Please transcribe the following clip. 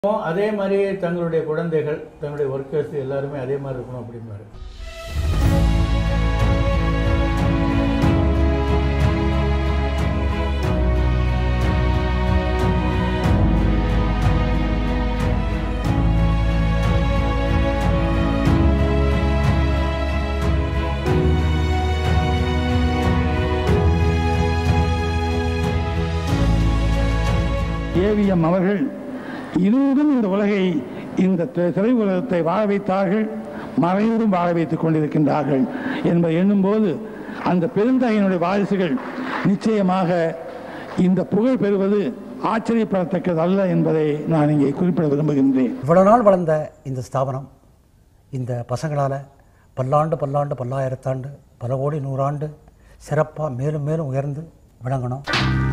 அதே மாதிரி தங்களுடைய குழந்தைகள் தங்களுடைய ஒர்க்கர்ஸ் எல்லாருமே அதே மாதிரி இருக்கணும் அப்படிம்பாரு ஏவிஎம் அவர்கள் இருவரும் இந்த உலகை இந்த தி- திரை உலகத்தை வாழ வைத்தார்கள் மறைவரும் வாழ வைத்துக் கொண்டிருக்கின்றார்கள் என்பதை எண்ணும்போது அந்த பெருந்தகையினுடைய வாரிசுகள் நிச்சயமாக இந்த புகழ் பெறுவது ஆச்சரியப்படத்தக்கது அல்ல என்பதை நான் இங்கே குறிப்பிட விரும்புகின்றேன் இவ்வளவு நாள் வளர்ந்த இந்த ஸ்தாபனம் இந்த பசங்களால் பல்லாண்டு பல்லாண்டு பல்லாயிரத்தாண்டு பல கோடி நூறாண்டு சிறப்பாக மேலும் மேலும் உயர்ந்து விளங்கணும்